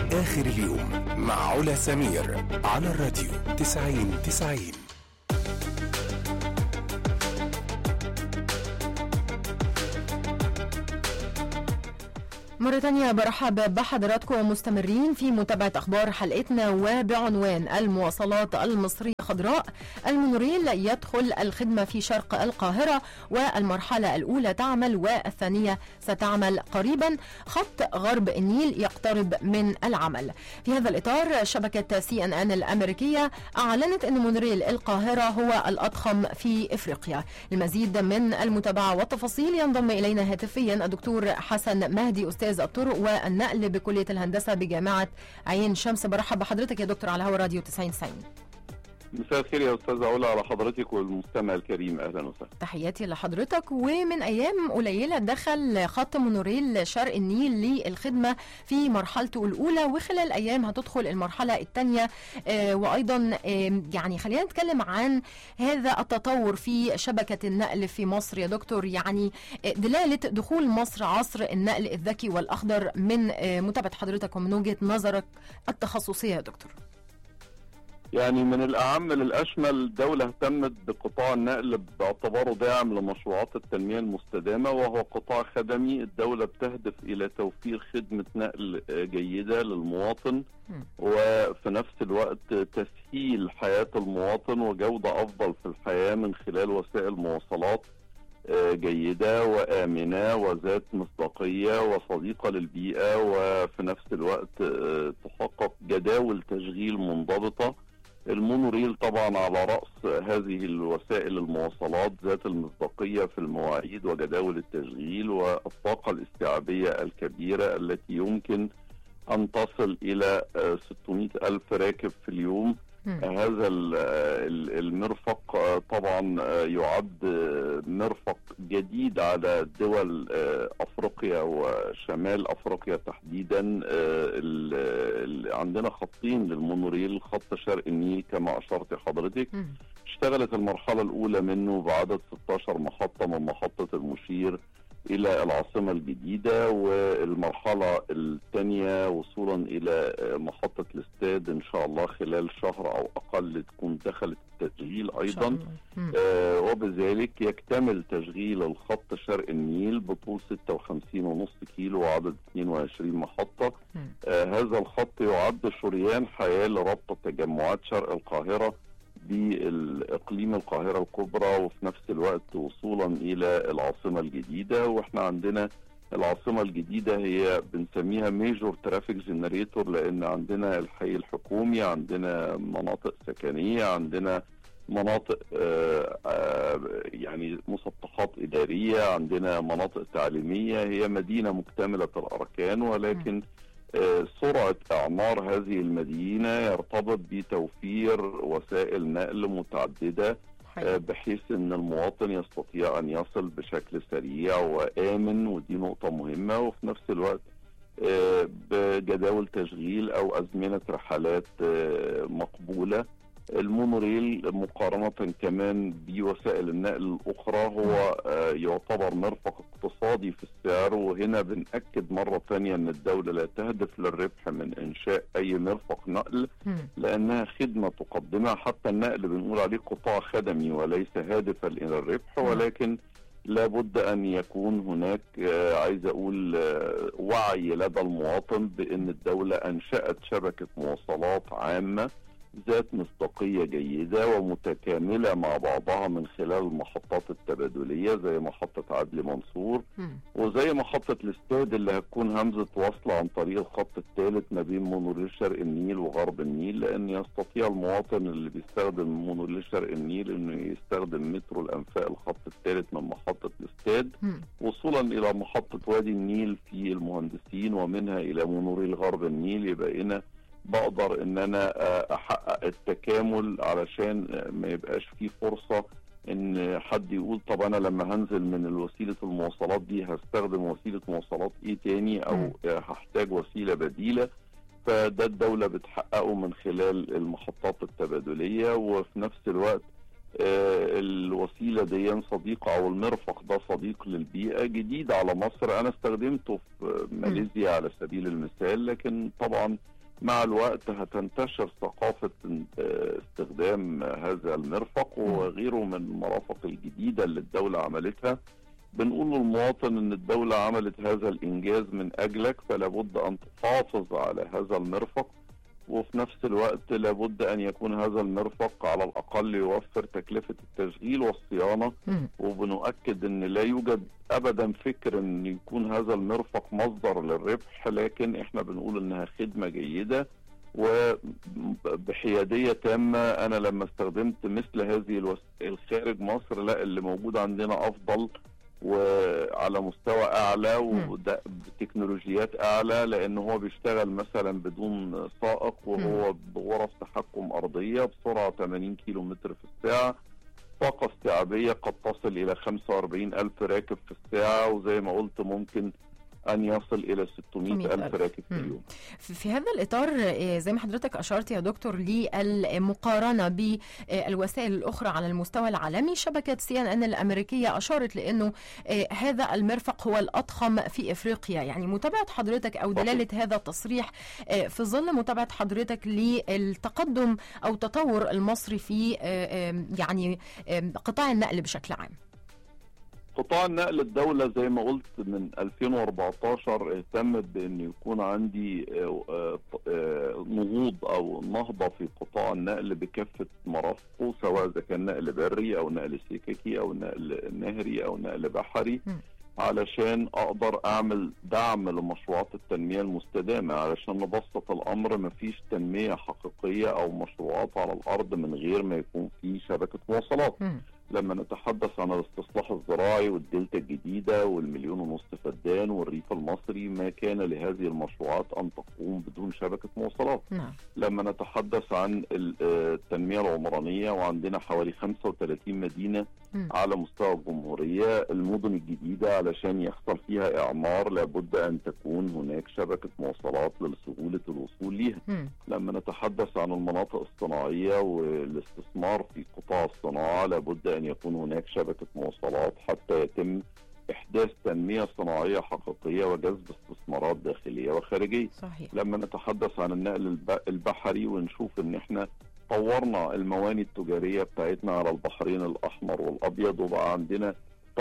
آخر اليوم مع علا سمير على الراديو 90 90 مرة تانية برحب بحضراتكم مستمرين في متابعة أخبار حلقتنا وبعنوان المواصلات المصرية خضراء المونوريل يدخل الخدمة في شرق القاهرة والمرحلة الأولى تعمل والثانية ستعمل قريبا خط غرب النيل يقترب من العمل في هذا الإطار شبكة سي أن أن الأمريكية أعلنت أن مونوريل القاهرة هو الأضخم في إفريقيا المزيد من المتابعة والتفاصيل ينضم إلينا هاتفيا الدكتور حسن مهدي أستاذ الطرق والنقل بكلية الهندسة بجامعة عين شمس برحب بحضرتك يا دكتور على هوا راديو 90 90 مساء الخير يا استاذ علا على حضرتك والمستمع الكريم اهلا وسهلا تحياتي لحضرتك ومن ايام قليله دخل خط مونوريل شرق النيل للخدمه في مرحلته الاولى وخلال ايام هتدخل المرحله الثانيه آه وايضا آه يعني خلينا نتكلم عن هذا التطور في شبكه النقل في مصر يا دكتور يعني آه دلاله دخول مصر عصر النقل الذكي والاخضر من آه متابعه حضرتك ومن وجهه نظرك التخصصيه يا دكتور يعني من الأعم للأشمل الدولة اهتمت بقطاع النقل باعتباره داعم لمشروعات التنمية المستدامة وهو قطاع خدمي الدولة بتهدف إلى توفير خدمة نقل جيدة للمواطن وفي نفس الوقت تسهيل حياة المواطن وجودة أفضل في الحياة من خلال وسائل مواصلات جيدة وآمنة وذات مصداقية وصديقة للبيئة وفي نفس الوقت تحقق جداول تشغيل منضبطة المونوريل طبعا على رأس هذه الوسائل المواصلات ذات المصداقية في المواعيد وجداول التشغيل والطاقة الاستيعابية الكبيرة التي يمكن أن تصل إلى 600 ألف راكب في اليوم هذا المرفق طبعا يعد مرفق جديد على دول افريقيا وشمال افريقيا تحديدا عندنا خطين للمونوريل خط شرق النيل كما اشرت حضرتك اشتغلت المرحله الاولى منه بعدد 16 محطه من محطه المشير الى العاصمه الجديده والمرحله الثانيه وصولا الى محطه الاستاد ان شاء الله خلال شهر او اقل تكون دخلت التسجيل ايضا آه وبذلك يكتمل تشغيل الخط شرق النيل بطول 56.5 كيلو وعدد 22 محطه آه هذا الخط يعد شريان حياه لربط تجمعات شرق القاهره باقليم القاهره الكبرى وفي نفس الوقت وصولا الى العاصمه الجديده واحنا عندنا العاصمه الجديده هي بنسميها ميجور ترافيك جنريتور لان عندنا الحي الحكومي عندنا مناطق سكنيه عندنا مناطق آآ آآ يعني مسطحات اداريه عندنا مناطق تعليميه هي مدينه مكتمله الاركان ولكن م. سرعة إعمار هذه المدينة يرتبط بتوفير وسائل نقل متعددة بحيث أن المواطن يستطيع أن يصل بشكل سريع وآمن ودي نقطة مهمة وفي نفس الوقت بجداول تشغيل أو أزمنة رحلات مقبولة المونوريل مقارنة كمان بوسائل النقل الأخرى هو يعتبر مرفق اقتصادي في السعر وهنا بنأكد مرة ثانية أن الدولة لا تهدف للربح من إنشاء أي مرفق نقل لأنها خدمة تقدمها حتى النقل بنقول عليه قطاع خدمي وليس هادفا إلى الربح ولكن لابد ان يكون هناك عايز اقول وعي لدى المواطن بان الدوله انشات شبكه مواصلات عامه ذات مصداقية جيدة ومتكاملة مع بعضها من خلال المحطات التبادلية زي محطة عدلي منصور وزي محطة الاستاد اللي هتكون همزة وصل عن طريق الخط الثالث ما بين مونوريل شرق النيل وغرب النيل لأن يستطيع المواطن اللي بيستخدم مونوريل شرق النيل إنه يستخدم مترو الأنفاق الخط الثالث من محطة الاستاد وصولا إلى محطة وادي النيل في المهندسين ومنها إلى مونوريل غرب النيل يبقى هنا بقدر ان انا احقق التكامل علشان ما يبقاش في فرصه ان حد يقول طب انا لما هنزل من وسيله المواصلات دي هستخدم وسيله مواصلات ايه تاني او هحتاج وسيله بديله فده الدوله بتحققه من خلال المحطات التبادليه وفي نفس الوقت آه الوسيله دي صديقه او المرفق ده صديق للبيئه جديد على مصر انا استخدمته في ماليزيا على سبيل المثال لكن طبعا مع الوقت هتنتشر ثقافة آه، استخدام هذا المرفق وغيره من المرافق الجديدة اللي الدولة عملتها بنقول للمواطن ان الدولة عملت هذا الانجاز من اجلك فلا بد ان تحافظ على هذا المرفق وفي نفس الوقت لابد ان يكون هذا المرفق على الاقل يوفر تكلفة التشغيل والصيانة مم. وبنؤكد ان لا يوجد ابدا فكر ان يكون هذا المرفق مصدر للربح لكن احنا بنقول انها خدمه جيده وبحياديه تامه انا لما استخدمت مثل هذه الوسائل خارج مصر لا اللي موجود عندنا افضل وعلى مستوى اعلى وده بتكنولوجيات اعلى لان هو بيشتغل مثلا بدون سائق وهو بغرف تحكم ارضيه بسرعه 80 كيلو متر في الساعه طاقة استيعابية قد تصل إلى 45 ألف راكب في الساعة وزي ما قلت ممكن أن يصل إلى 600 600 ألف ألف. راكب في مم. اليوم في في هذا الإطار آه، زي ما حضرتك أشرت يا دكتور للمقارنة بالوسائل الأخرى على المستوى العالمي شبكة سي ان ان الأمريكية أشارت لأنه آه، هذا المرفق هو الأضخم في إفريقيا يعني متابعة حضرتك أو صحيح. دلالة هذا التصريح آه، في ظل متابعة حضرتك للتقدم أو تطور المصري في آه، آه، يعني آه، قطاع النقل بشكل عام قطاع النقل الدولة زي ما قلت من 2014 اهتمت بأن يكون عندي آه، آه، آه، نهوض أو نهضة في قطاع النقل بكافة مرافقه سواء إذا كان نقل بري أو نقل سككي أو نقل نهري أو نقل بحري م. علشان أقدر أعمل دعم لمشروعات التنمية المستدامة علشان نبسط الأمر مفيش تنمية حقيقية أو مشروعات على الأرض من غير ما يكون في شبكة مواصلات مم. لما نتحدث عن الاستصلاح الزراعي والدلتا الجديدة والمليون ونصف فدان والريف المصري ما كان لهذه المشروعات أن تقوم بدون شبكة مواصلات نعم لما نتحدث عن ال- آه، التنمية العمرانية وعندنا حوالي 35 مدينة مم. على مستوى الجمهورية المدن الجديدة علشان يحصل فيها إعمار لابد أن تكون هناك شبكة مواصلات لسهولة الوصول ليها مم. لما نتحدث عن المناطق الصناعية والاستثمار في قطاع الصناعة لابد أن يكون هناك شبكة مواصلات حتى يتم إحداث تنمية صناعية حقيقية وجذب استثمارات داخلية وخارجية صحيح لما نتحدث عن النقل الب- البحري ونشوف ان احنا طورنا المواني التجارية بتاعتنا على البحرين الأحمر والأبيض وبقى عندنا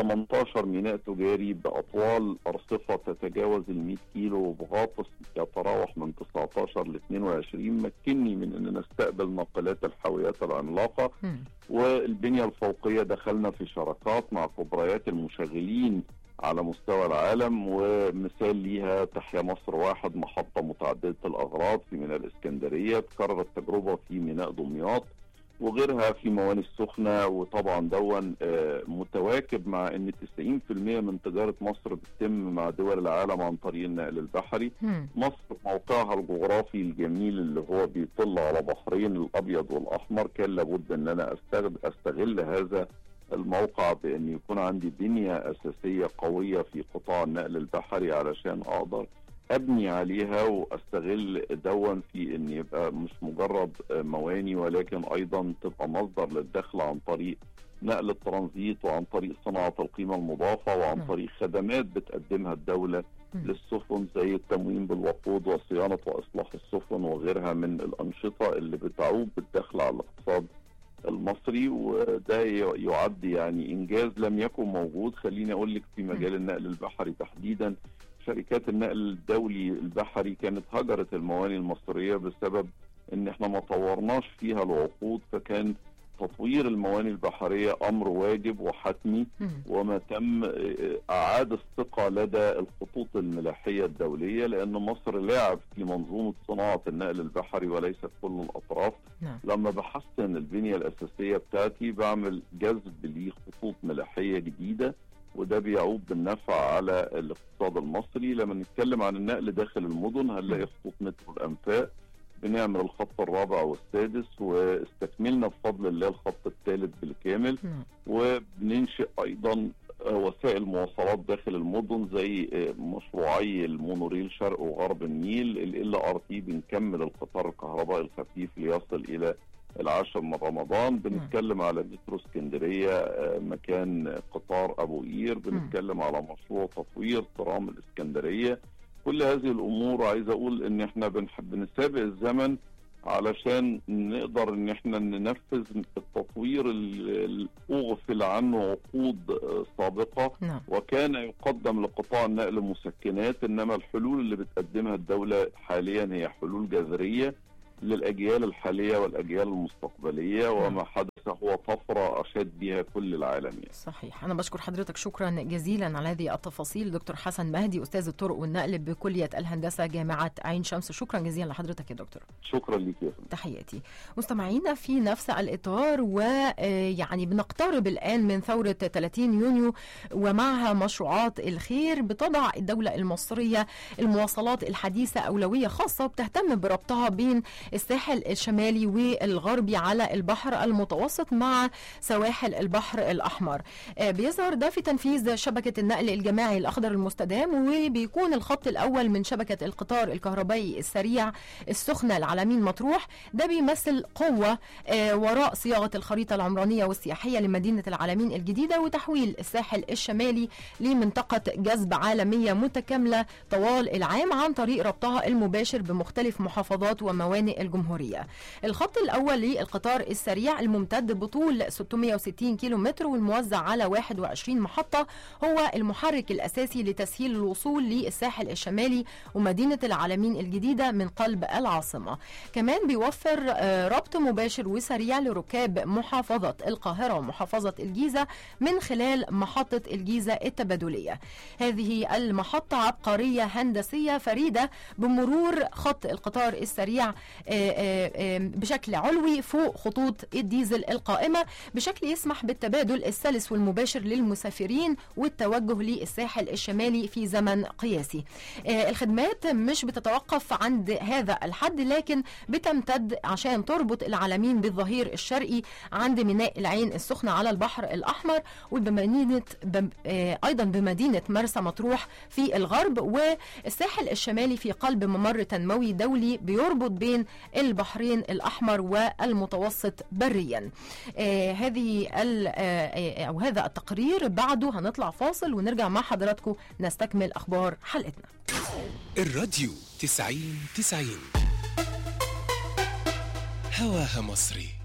18 ميناء تجاري بأطوال أرصفة تتجاوز ال 100 كيلو وبغاطس يتراوح من 19 ل 22 مكني من أن نستقبل ناقلات الحاويات العملاقة مم. والبنية الفوقية دخلنا في شراكات مع كبريات المشغلين على مستوى العالم ومثال ليها تحيا مصر واحد محطة متعددة الأغراض في ميناء الإسكندرية تكرر التجربة في ميناء دمياط وغيرها في مواني السخنة وطبعا دون آه، متواكب مع ان 90% من تجارة مصر بتتم مع دول العالم عن طريق النقل البحري مم. مصر موقعها الجغرافي الجميل اللي هو بيطل على بحرين الابيض والاحمر كان لابد ان انا استغل, استغل هذا الموقع بان يكون عندي بنيه اساسيه قويه في قطاع النقل البحري علشان اقدر ابني عليها واستغل دون في ان يبقى مش مجرد مواني ولكن ايضا تبقى مصدر للدخل عن طريق نقل الترانزيت وعن طريق صناعه القيمه المضافه وعن نعم. طريق خدمات بتقدمها الدوله مم. للسفن زي التموين بالوقود وصيانه واصلاح السفن وغيرها من الانشطه اللي بتعود بالدخل على الاقتصاد المصري وده ي- يعد يعني انجاز لم يكن موجود خليني اقول لك في مجال النقل البحري تحديدا شركات النقل الدولي البحري كانت هجرت المواني المصريه بسبب ان احنا ما طورناش فيها العقود فكان تطوير المواني البحريه امر واجب وحتمي مم. وما تم آه، اعاد الثقه لدى الخطوط الملاحيه الدوليه لان مصر لعب في منظومه صناعه النقل البحري وليست كل الاطراف نعم لما بحسن البنيه الاساسيه بتاعتي بعمل جذب لخطوط ملاحيه جديده وده بيعود بالنفع على الاقتصاد المصري لما نتكلم عن النقل داخل المدن هنلاقي خطوط مترو الانفاق بنعمل الخط الرابع والسادس واستكملنا بفضل الله الخط الثالث بالكامل نعم وبننشئ ايضا آه، وسائل مواصلات داخل المدن زي آه، مشروعي المونوريل شرق وغرب النيل ال ار تي بنكمل القطار الكهربائي الخفيف ليصل الى العاشر من رمضان بنتكلم على مترو اسكندريه آه، مكان قطار ابو قير بنتكلم على مشروع تطوير ترام الاسكندريه كل هذه الامور عايز اقول ان احنا بنحب نسابق الزمن علشان نقدر ان احنا ننفذ التطوير اللي اغفل عنه عقود آه، سابقه نعم وكان يقدم لقطاع النقل مسكنات انما الحلول اللي بتقدمها الدوله حاليا هي حلول جذريه للاجيال الحاليه والاجيال المستقبليه وما حدث هو طفره اشاد بها كل العالم يعني. صحيح أنا بشكر حضرتك شكرا جزيلا على هذه التفاصيل دكتور حسن مهدي أستاذ الطرق والنقل بكلية الهندسة جامعة عين شمس شكرا جزيلا لحضرتك يا دكتور شكرا ليك يا فندم تحياتي مستمعينا في نفس الإطار ويعني بنقترب الآن من ثورة 30 يونيو ومعها مشروعات الخير بتضع الدولة المصرية المواصلات الحديثة أولوية خاصة بتهتم بربطها بين الساحل الشمالي والغربي على البحر المتوسط مع سواحل البحر الأحمر آه، بيظهر ده في تنفيذ شبكة النقل الجماعي الأخضر المستدام وبيكون الخط الأول من شبكة القطار الكهربائي السريع السخنة العلمين مطروح ده بيمثل قوة آه، وراء صياغة الخريطة العمرانية والسياحية لمدينة العلمين الجديدة وتحويل الساحل الشمالي لمنطقة جذب عالمية متكاملة طوال العام عن طريق ربطها المباشر بمختلف محافظات وموانئ الجمهورية الخط الأول للقطار السريع الممتد بطول 660 كيلو متر والموزع على 21 محطة هو المحرك الأساسي لتسهيل الوصول للساحل الشمالي ومدينة العالمين الجديدة من قلب العاصمة كمان بيوفر آه، ربط مباشر وسريع لركاب محافظة القاهرة ومحافظة الجيزة من خلال محطة الجيزة التبادلية هذه المحطة عبقرية هندسية فريدة بمرور خط القطار السريع آه، آه، آه، بشكل علوي فوق خطوط الديزل القائمة بشكل يسمح بالتبادل السلس والمباشر للمسافرين والتوجه للساحل الشمالي في زمن قياسي آه، الخدمات مش بتتوقف عند هذا الحد لكن بتمتد عشان تربط العالمين بالظهير الشرقي عند ميناء العين السخنة على البحر الأحمر وبمدينة بم- آه، أيضا بمدينة مرسى مطروح في الغرب والساحل الشمالي في قلب ممر تنموي دولي بيربط بين البحرين الأحمر والمتوسط بريا آه هذه ال- آه، أو هذا التقرير بعده هنطلع فاصل ونرجع مع حضراتكم نستكمل أخبار حلقتنا الراديو تسعين تسعين هواها مصري